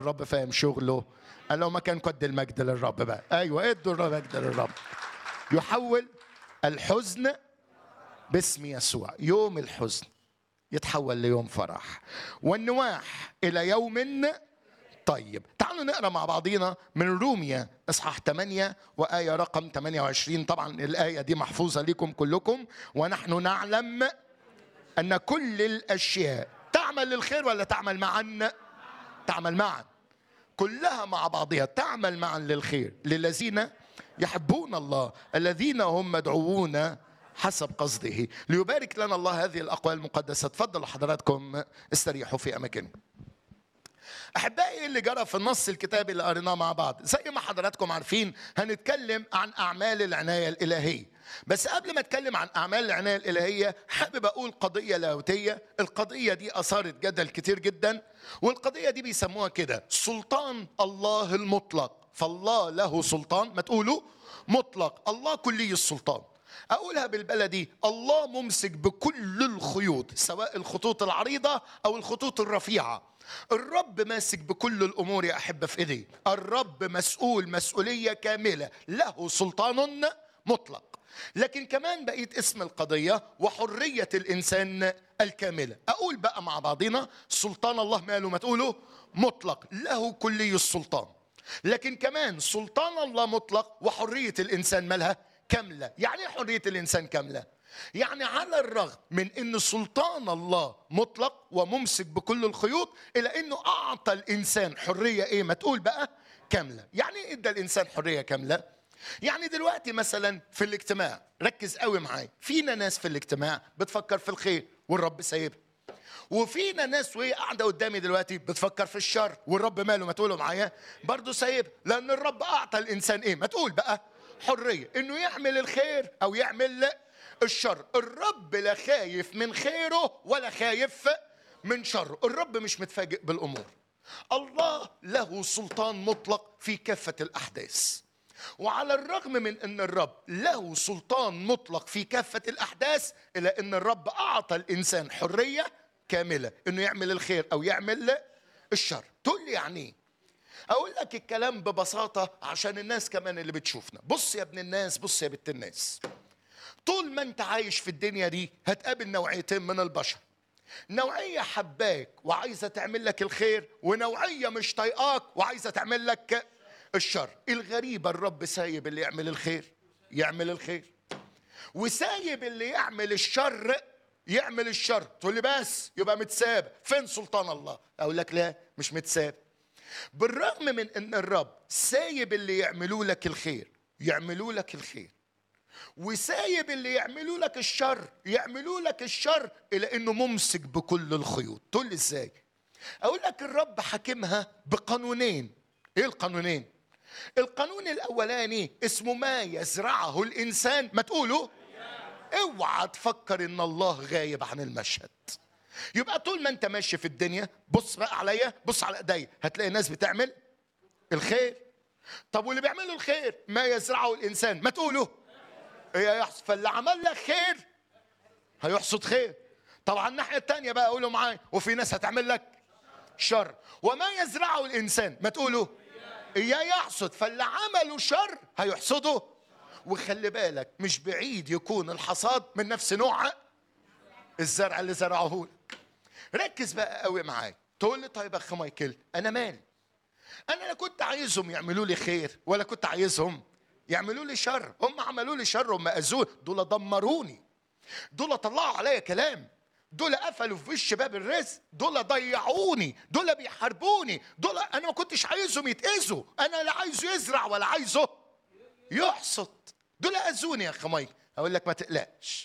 الرب فاهم شغله قال له ما كان قد المجد للرب بقى ايوه ادوا المجد للرب يحول الحزن باسم يسوع يوم الحزن يتحول ليوم فرح والنواح الى يوم طيب تعالوا نقرا مع بعضينا من روميا اصحاح 8 وايه رقم 28 طبعا الايه دي محفوظه لكم كلكم ونحن نعلم ان كل الاشياء تعمل للخير ولا تعمل معا تعمل معا كلها مع بعضها تعمل معا للخير للذين يحبون الله الذين هم مدعوون حسب قصده ليبارك لنا الله هذه الاقوال المقدسه تفضلوا حضراتكم استريحوا في اماكنكم احبائي إيه اللي جرى في النص الكتابي اللي قريناه مع بعض زي ما حضراتكم عارفين هنتكلم عن اعمال العنايه الالهيه بس قبل ما اتكلم عن اعمال العنايه الالهيه حابب اقول قضيه لاهوتيه القضيه دي اثارت جدل كتير جدا والقضيه دي بيسموها كده سلطان الله المطلق فالله له سلطان ما تقولوا مطلق الله كلي السلطان اقولها بالبلدي الله ممسك بكل الخيوط سواء الخطوط العريضه او الخطوط الرفيعه الرب ماسك بكل الامور يا احبه في ايديه الرب مسؤول مسؤوليه كامله له سلطان مطلق لكن كمان بقيت اسم القضيه وحريه الانسان الكامله اقول بقى مع بعضنا سلطان الله ماله ما تقولوا مطلق له كلي السلطان لكن كمان سلطان الله مطلق وحريه الانسان مالها كامله يعني ايه حريه الانسان كامله يعني على الرغم من ان سلطان الله مطلق وممسك بكل الخيوط الا انه اعطى الانسان حريه ايه ما تقول بقى كامله يعني ايه ادى الانسان حريه كامله يعني دلوقتي مثلا في الاجتماع ركز قوي معايا فينا ناس في الاجتماع بتفكر في الخير والرب سايبها وفينا ناس وهي قاعده قدامي دلوقتي بتفكر في الشر والرب ماله ما تقولوا معايا برضه سايب لان الرب اعطى الانسان ايه ما تقول بقى حريه انه يعمل الخير او يعمل الشر الرب لا خايف من خيره ولا خايف من شره الرب مش متفاجئ بالامور الله له سلطان مطلق في كافه الاحداث وعلى الرغم من ان الرب له سلطان مطلق في كافه الاحداث الا ان الرب اعطى الانسان حريه كامله انه يعمل الخير او يعمل الشر تقول لي يعني ايه اقول لك الكلام ببساطه عشان الناس كمان اللي بتشوفنا بص يا ابن الناس بص يا بنت الناس طول ما انت عايش في الدنيا دي هتقابل نوعيتين من البشر نوعية حباك وعايزة تعمل لك الخير ونوعية مش طايقاك وعايزة تعمل لك الشر الغريبة الرب سايب اللي يعمل الخير يعمل الخير وسايب اللي يعمل الشر يعمل الشر تقول لي بس يبقى متساب فين سلطان الله اقول لك لا مش متساب بالرغم من ان الرب سايب اللي يعملوا لك الخير يعملوا لك الخير وسايب اللي يعملوا لك الشر يعملوا لك الشر الى انه ممسك بكل الخيوط تقول لي ازاي اقول لك الرب حاكمها بقانونين ايه القانونين القانون الاولاني اسمه ما يزرعه الانسان ما تقولوا اوعى تفكر ان الله غايب عن المشهد يبقى طول ما انت ماشي في الدنيا بص بقى عليا بص على ايديا هتلاقي ناس بتعمل الخير طب واللي بيعملوا الخير ما يزرعه الانسان ما تقولوا ايه يحصل فاللي عمل لك خير هيحصد خير طبعا الناحيه الثانيه بقى قولوا معايا وفي ناس هتعمل لك شر وما يزرعه الانسان ما تقولوا اياه يحصد فاللي عملوا شر هيحصده وخلي بالك مش بعيد يكون الحصاد من نفس نوع الزرع اللي زرعه لك ركز بقى قوي معايا تقول لي طيب يا اخ مايكل انا مالي انا لا كنت عايزهم يعملوا لي خير ولا كنت عايزهم يعملوا لي شر هم عملوا لي شر هم اذوني دول دمروني دول طلعوا عليا كلام دول قفلوا في وش باب الرزق دول ضيعوني دول بيحاربوني دول انا ما كنتش عايزهم يتاذوا انا لا عايزه يزرع ولا عايزه يحصد دول اذوني يا اخ مايك اقول لك ما تقلقش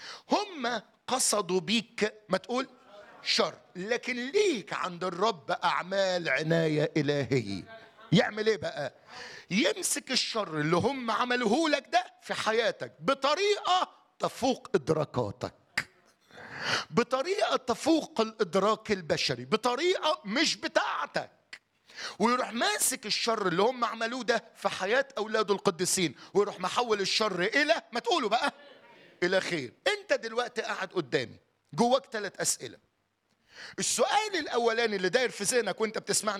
هم قصدوا بيك ما تقول شر لكن ليك عند الرب اعمال عنايه الهيه يعمل ايه بقى يمسك الشر اللي هم عملوه لك ده في حياتك بطريقه تفوق ادراكاتك بطريقه تفوق الادراك البشري بطريقه مش بتاعتك ويروح ماسك الشر اللي هم عملوه ده في حياه اولاد القديسين ويروح محول الشر الى ما تقولوا بقى الى خير انت دلوقتي قاعد قدامي جواك ثلاث اسئله السؤال الاولاني اللي داير في ذهنك وانت بتسمعني